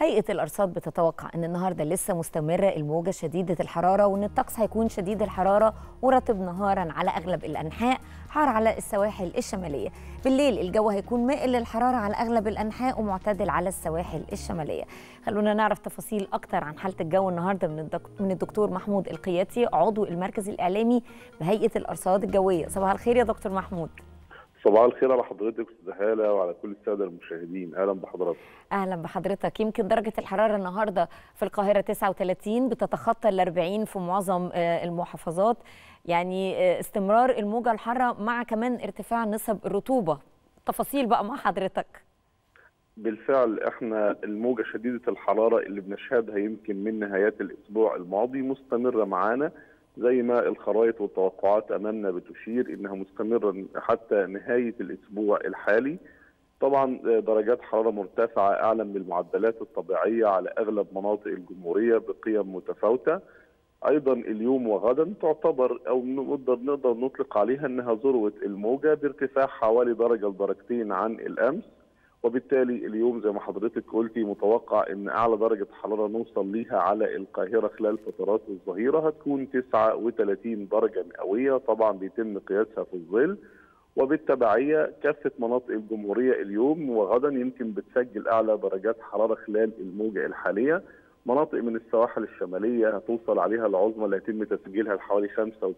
هيئة الأرصاد بتتوقع أن النهاردة لسه مستمرة الموجة شديدة الحرارة وأن الطقس هيكون شديد الحرارة ورطب نهارا على أغلب الأنحاء حار على السواحل الشمالية بالليل الجو هيكون مائل للحرارة على أغلب الأنحاء ومعتدل على السواحل الشمالية خلونا نعرف تفاصيل أكتر عن حالة الجو النهاردة من من الدكتور محمود القياتي عضو المركز الإعلامي بهيئة الأرصاد الجوية صباح الخير يا دكتور محمود صباح الخير على حضرتك استاذ هاله وعلى كل الساده المشاهدين اهلا بحضرتك اهلا بحضرتك يمكن درجه الحراره النهارده في القاهره 39 بتتخطى ال 40 في معظم المحافظات يعني استمرار الموجه الحاره مع كمان ارتفاع نسب الرطوبه تفاصيل بقى مع حضرتك بالفعل احنا الموجه شديده الحراره اللي بنشهدها يمكن من نهايات الاسبوع الماضي مستمره معانا زي ما الخرائط والتوقعات امامنا بتشير انها مستمره حتى نهايه الاسبوع الحالي. طبعا درجات حراره مرتفعه اعلى من المعدلات الطبيعيه على اغلب مناطق الجمهوريه بقيم متفاوته. ايضا اليوم وغدا تعتبر او نقدر نقدر نطلق عليها انها ذروه الموجه بارتفاع حوالي درجه لدرجتين عن الامس. وبالتالي اليوم زي ما حضرتك قلتي متوقع ان اعلى درجه حراره نوصل ليها على القاهره خلال فترات الظهيره هتكون 39 درجه مئويه طبعا بيتم قياسها في الظل وبالتبعيه كافه مناطق الجمهوريه اليوم وغدا يمكن بتسجل اعلى درجات حراره خلال الموجه الحاليه مناطق من السواحل الشماليه هتوصل عليها العظمى اللي هيتم تسجيلها لحوالي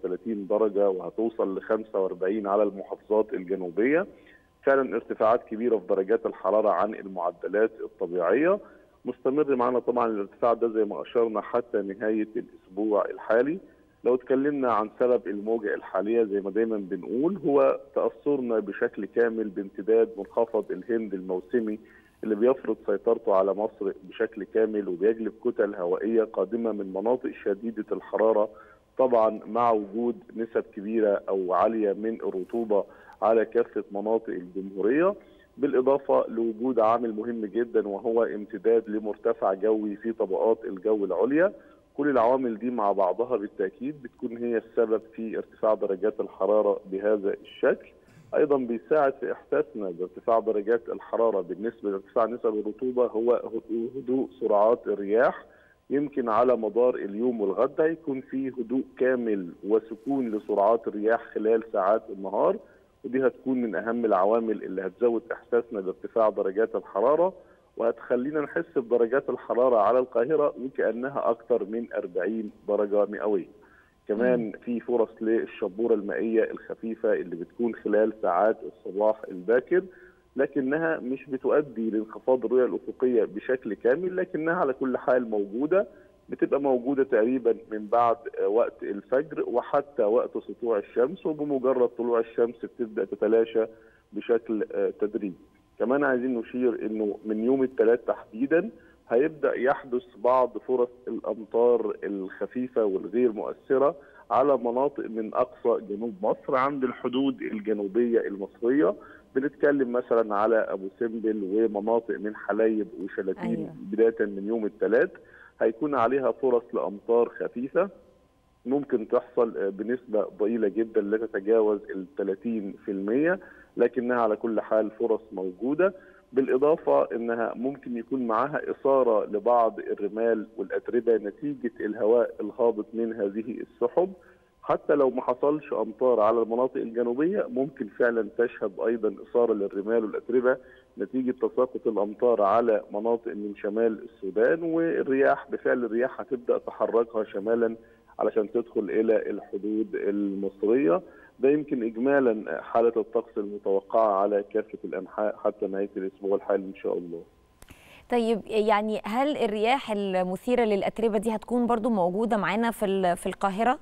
35 درجه وهتوصل ل 45 على المحافظات الجنوبيه فعلا ارتفاعات كبيره في درجات الحراره عن المعدلات الطبيعيه مستمر معنا طبعا الارتفاع ده زي ما اشرنا حتى نهايه الاسبوع الحالي لو اتكلمنا عن سبب الموجه الحاليه زي ما دايما بنقول هو تاثرنا بشكل كامل بامتداد منخفض الهند الموسمي اللي بيفرض سيطرته على مصر بشكل كامل وبيجلب كتل هوائيه قادمه من مناطق شديده الحراره طبعا مع وجود نسب كبيره او عاليه من الرطوبه على كافه مناطق الجمهوريه بالاضافه لوجود عامل مهم جدا وهو امتداد لمرتفع جوي في طبقات الجو العليا كل العوامل دي مع بعضها بالتاكيد بتكون هي السبب في ارتفاع درجات الحراره بهذا الشكل ايضا بيساعد في احساسنا بارتفاع درجات الحراره بالنسبه لارتفاع نسب الرطوبه هو هدوء سرعات الرياح يمكن على مدار اليوم والغد هيكون في هدوء كامل وسكون لسرعات الرياح خلال ساعات النهار ودي هتكون من اهم العوامل اللي هتزود احساسنا بارتفاع درجات الحراره وهتخلينا نحس بدرجات الحراره على القاهره وكانها اكثر من 40 درجه مئويه. كمان في فرص للشبوره المائيه الخفيفه اللي بتكون خلال ساعات الصباح الباكر لكنها مش بتؤدي لانخفاض الرؤيه الافقيه بشكل كامل لكنها على كل حال موجوده بتبقى موجوده تقريبا من بعد وقت الفجر وحتى وقت سطوع الشمس وبمجرد طلوع الشمس بتبدا تتلاشى بشكل تدريجي. كمان عايزين نشير انه من يوم الثلاث تحديدا هيبدا يحدث بعض فرص الامطار الخفيفه والغير مؤثره على مناطق من اقصى جنوب مصر عند الحدود الجنوبيه المصريه بنتكلم مثلا على ابو سمبل ومناطق من حلايب وشلاتين أيوة. بدايه من يوم الثلاث هيكون عليها فرص لامطار خفيفه ممكن تحصل بنسبه ضئيله جدا لا تتجاوز ال 30% لكنها على كل حال فرص موجوده بالاضافه انها ممكن يكون معها اثاره لبعض الرمال والاتربه نتيجه الهواء الهابط من هذه السحب حتى لو ما حصلش امطار على المناطق الجنوبيه ممكن فعلا تشهد ايضا اثاره للرمال والاتربه نتيجه تساقط الامطار على مناطق من شمال السودان والرياح بفعل الرياح هتبدا تحركها شمالا علشان تدخل الى الحدود المصريه ده يمكن اجمالا حاله الطقس المتوقعه على كافه الانحاء حتى نهايه الاسبوع الحالي ان شاء الله. طيب يعني هل الرياح المثيره للاتربه دي هتكون برضو موجوده معانا في في القاهره؟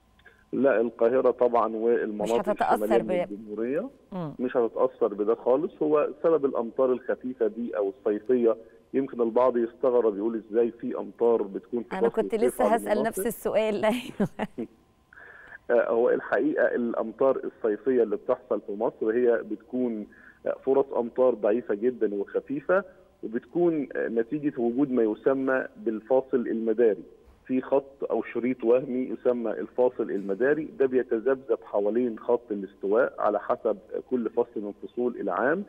لا القاهره طبعا والمناطق مش هتتاثر ب... الجمهوريه مش هتتاثر بده خالص هو سبب الامطار الخفيفه دي او الصيفيه يمكن البعض يستغرب يقول ازاي في امطار بتكون في انا كنت لسه هسال نفس السؤال هو الحقيقه الامطار الصيفيه اللي بتحصل في مصر هي بتكون فرص امطار ضعيفه جدا وخفيفه وبتكون نتيجه وجود ما يسمى بالفاصل المداري في خط او شريط وهمي يسمى الفاصل المداري ده بيتذبذب حوالين خط الاستواء على حسب كل فصل من فصول العام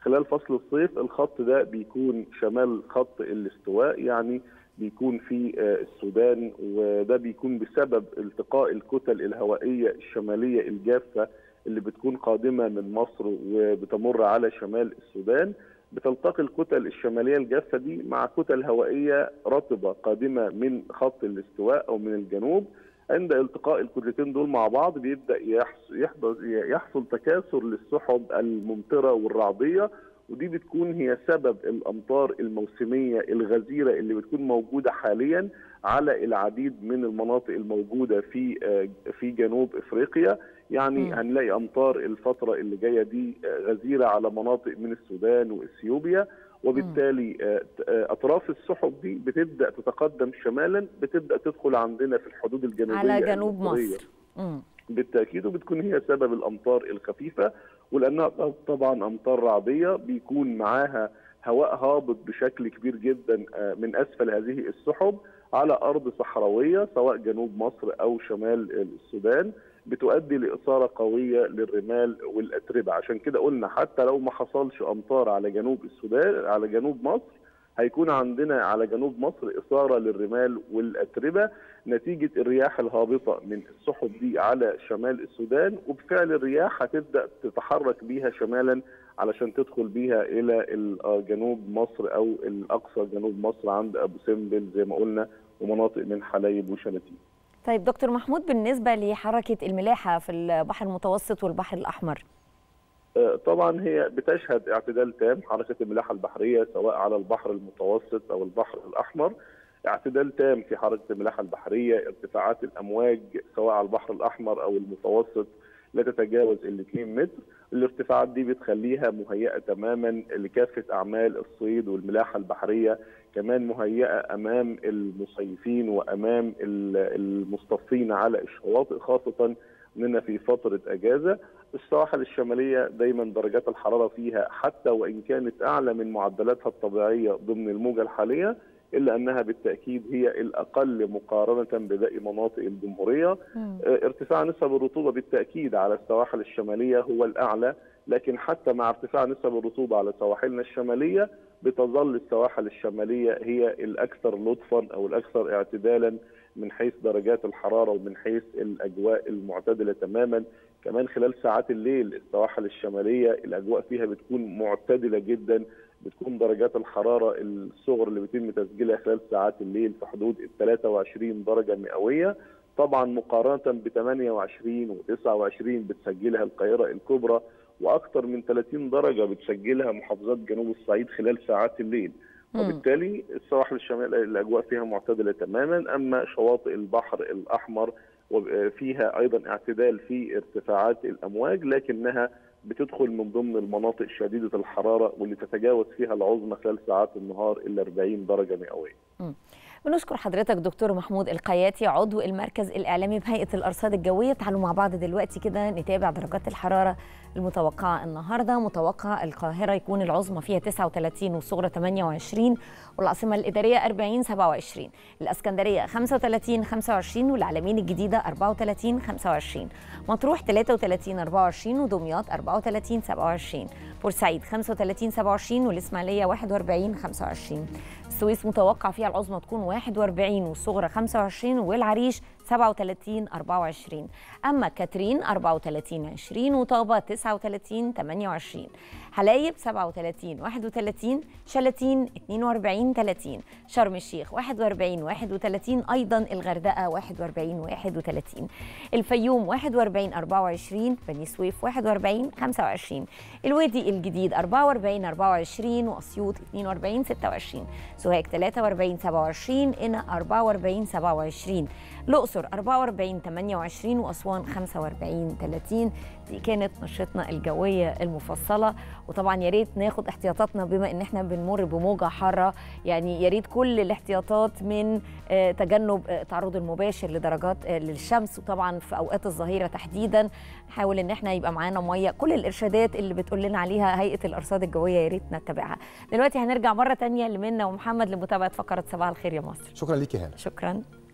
خلال فصل الصيف الخط ده بيكون شمال خط الاستواء يعني بيكون في السودان وده بيكون بسبب التقاء الكتل الهوائيه الشماليه الجافه اللي بتكون قادمه من مصر وبتمر على شمال السودان بتلتقي الكتل الشماليه الجافه دي مع كتل هوائيه رطبه قادمه من خط الاستواء او من الجنوب عند التقاء الكتلتين دول مع بعض بيبدا يحصل يحصل تكاثر للسحب الممطره والرعديه ودي بتكون هي سبب الامطار الموسميه الغزيره اللي بتكون موجوده حاليا على العديد من المناطق الموجوده في في جنوب افريقيا يعني م. هنلاقي امطار الفتره اللي جايه دي غزيره على مناطق من السودان واثيوبيا وبالتالي اطراف السحب دي بتبدا تتقدم شمالا بتبدا تدخل عندنا في الحدود الجنوبيه على جنوب مصر م. بالتاكيد وبتكون هي سبب الامطار الخفيفه ولانها طبعا امطار رعديه بيكون معاها هواء هابط بشكل كبير جدا من اسفل هذه السحب على ارض صحراويه سواء جنوب مصر او شمال السودان بتؤدي لاثاره قويه للرمال والاتربه عشان كده قلنا حتى لو ما حصلش امطار على جنوب السودان على جنوب مصر هيكون عندنا على جنوب مصر اثاره للرمال والاتربه نتيجه الرياح الهابطه من السحب دي على شمال السودان وبفعل الرياح هتبدا تتحرك بيها شمالا علشان تدخل بيها الى جنوب مصر او الاقصى جنوب مصر عند ابو سمبل زي ما قلنا ومناطق من حلايب وشلاتين. طيب دكتور محمود بالنسبه لحركه الملاحه في البحر المتوسط والبحر الاحمر طبعا هي بتشهد اعتدال تام حركه الملاحه البحريه سواء على البحر المتوسط او البحر الاحمر اعتدال تام في حركه الملاحه البحريه ارتفاعات الامواج سواء على البحر الاحمر او المتوسط لا تتجاوز ال 2 متر الارتفاعات دي بتخليها مهيئه تماما لكافه اعمال الصيد والملاحه البحريه كمان مهيئه امام المصيفين وامام المصطفين على الشواطئ خاصه اننا في فتره اجازه السواحل الشماليه دايما درجات الحراره فيها حتى وان كانت اعلى من معدلاتها الطبيعيه ضمن الموجه الحاليه الا انها بالتاكيد هي الاقل مقارنه بباقي مناطق الجمهوريه م. ارتفاع نسب الرطوبه بالتاكيد على السواحل الشماليه هو الاعلى لكن حتى مع ارتفاع نسب الرطوبه على سواحلنا الشماليه بتظل السواحل الشماليه هي الاكثر لطفا او الاكثر اعتدالا من حيث درجات الحراره ومن حيث الاجواء المعتدله تماما كمان خلال ساعات الليل السواحل الشماليه الاجواء فيها بتكون معتدله جدا بتكون درجات الحراره الصغر اللي بيتم تسجيلها خلال ساعات الليل في حدود ال 23 درجه مئويه طبعا مقارنه ب 28 و 29 بتسجلها القاهره الكبرى واكثر من 30 درجه بتسجلها محافظات جنوب الصعيد خلال ساعات الليل وبالتالي السواحل الشماليه الاجواء فيها معتدله تماما اما شواطئ البحر الاحمر فيها ايضا اعتدال في ارتفاعات الامواج لكنها بتدخل من ضمن المناطق شديده الحراره واللي تتجاوز فيها العظمى خلال ساعات النهار الا 40 درجه مئويه. بنشكر حضرتك دكتور محمود القياتي عضو المركز الاعلامي بهيئه الارصاد الجويه تعالوا مع بعض دلوقتي كده نتابع درجات الحراره المتوقعه النهارده متوقع القاهره يكون العظمى فيها 39 والصغرى 28 والعاصمه الاداريه 40 27 الاسكندريه 35 25 والعلمين الجديده 34 25 مطروح 33 24 ودمياط 34 27 بورسعيد 35 27 والاسماعيليه 41 25 السويس متوقع فيها العظمى تكون 41 والصغرى 25 والعريش 37 24 اما كاترين 34 20 وطابه 39 28 حلايب 37 31 شلاتين 42 30 شرم الشيخ 41 31 ايضا الغردقه 41 31 الفيوم 41 24 بني سويف 41 25 الوادي الجديد 44 24 واسيوط 42 26 سوهاج 43 27 قنا 44 27 الأقصر 44 28 وأسوان 45 30 دي كانت نشرتنا الجوية المفصلة وطبعا يا ريت ناخد احتياطاتنا بما ان احنا بنمر بموجة حارة يعني يا ريت كل الاحتياطات من تجنب التعرض المباشر لدرجات للشمس وطبعا في اوقات الظهيرة تحديدا نحاول ان احنا يبقى معانا مية كل الارشادات اللي بتقول لنا عليها هيئة الارصاد الجوية يا ريت نتبعها دلوقتي هنرجع مرة تانية لمنى ومحمد لمتابعة فقرة صباح الخير يا مصر شكرا ليكي هاله شكرا